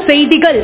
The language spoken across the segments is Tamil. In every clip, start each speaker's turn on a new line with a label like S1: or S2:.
S1: செய்திகள்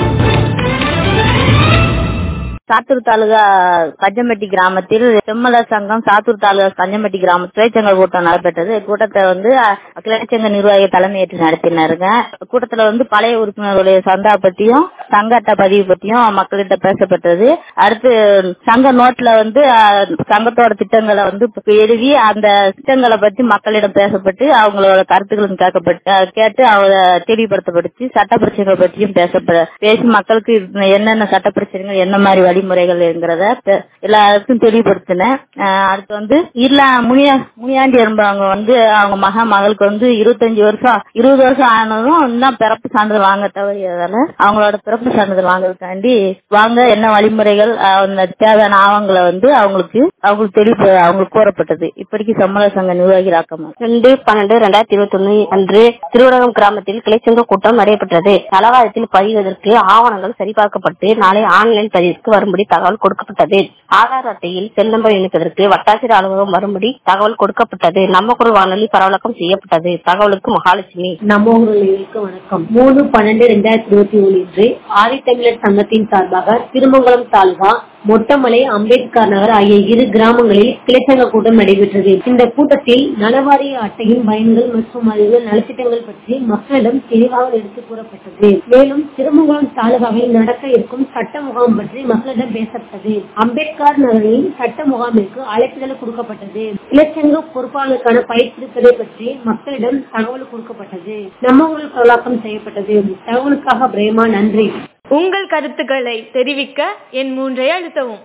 S2: சாத்தூர் தாலுகா கஞ்சம்பட்டி கிராமத்தில் செம்மலர் சங்கம் சாத்தூர் தாலுகா கஞ்சம்பட்டி கிராம துறைச்சங்க கூட்டம் நடைபெற்றது கூட்டத்தை வந்து கிளைச்சங்க நிர்வாகி தலைமையேற்று நடத்தினாருங்க கூட்டத்துல வந்து பழைய உறுப்பினர்களுடைய சந்தா பத்தியும் சங்க அட்டை பதிவு பத்தியும் மக்கள்கிட்ட பேசப்பட்டது அடுத்து சங்க நோட்ல வந்து அஹ், சங்கத்தோட திட்டங்களை வந்து எழுதி அந்த திட்டங்களை பத்தி மக்களிடம் பேசப்பட்டு அவங்களோட கருத்துக்களும் கேட்கப்பட்டு அஹ், கேட்டு அவங்க தெளிவுபடுத்தப்பட்டுச்சு சட்ட பிரச்சனைகள் பற்றியும் பேசப்பட பேசி மக்களுக்கு இது என்னென்ன சட்ட பிரச்சனைகள் என்ன மாதிரி வழிமுறைகள்ங்கிறத பெ- எல்லாருக்கும் தெளிவுபடுத்தினேன் அஹ், அடுத்து வந்து இல்ல முனியா முனியாண்டி என்பவங்க வந்து அவங்க மகா மகளுக்கு வந்து இருபத்தஞ்சு வருஷம் இருபது வருஷம் ஆனதும் இன்னும் பிறப்பு சான்றிதழ் வாங்க தவறியதால அவங்களோட பிறப்பு சான்றிதழ் வாங்குறதுக்காண்டி வாங்க என்ன வழிமுறைகள் அஹ், அந்த தேவையான ஆவணங்களை வந்து அவங்களுக்கு அவங்களுக்கு தெளிவு அவங்களுக்கு கூறப்பட்டது இப்படிக்கு சம்மள சங்க நிர்வாகி ராக்கமா
S3: ரெண்டு பன்னெண்டு ரெண்டாயிரத்தி இருபத்தி ஒண்ணு அன்று திருவடகம் கிராமத்தில் கிளைச்சங்க கூட்டம் நடைபெற்றது தளவாரத்தில் பதிவதற்கு ஆவணங்கள் சரிபார்க்கப்பட்டு நாளை ஆன்லைன் பதிவிற்கு வரும்படி தகவல் கொடுக்கப்பட்டது ஆதார் அட்டையில் செல் நம்பர் இணைப்பதற்கு வட்டாட்சியர் அலுவலகம் வரும்படி தகவல் கொடுக்கப்பட்டது நம்ம குரல் வானொலி பரவலக்கம் செய்யப்பட்டது தகவலுக்கு மகாலட்சுமி
S4: நம்ம ஊர்களுக்கு வணக்கம் மூணு பன்னெண்டு ரெண்டாயிரத்தி இருபத்தி ஒன்று இன்று ஆதித்தமிழர் சங்கத்தின் சார்பாக திருமங்கலம் தாலுகா மொட்டமலை அம்பேத்கர் நகர் ஆகிய இரு கிராமங்களில் கிளைச்சங்க கூட்டம் நடைபெற்றது இந்த கூட்டத்தில் நலவாரிய அட்டையின் பயன்கள் மற்றும் அதில் நலத்திட்டங்கள் பற்றி மக்களிடம் தெளிவாக எடுத்துக் கூறப்பட்டது மேலும் திருமங்கலம் தாலுகாவில் நடக்க இருக்கும் சட்ட முகாம் பற்றி மக்களிடம் பேசப்பட்டது அம்பேத்கர் நகரில் சட்ட முகாமிற்கு அழைப்புதல் கொடுக்கப்பட்டது கிளைச்சங்க பொறுப்பாளருக்கான பயிற்சிருப்பதை பற்றி மக்களிடம் தகவல் கொடுக்கப்பட்டது நம்ம ஊரில் பரவலாக்கம் செய்யப்பட்டது தகவலுக்காக பிரேமா நன்றி
S1: உங்கள் கருத்துக்களை தெரிவிக்க என் மூன்றை அழுத்தவும்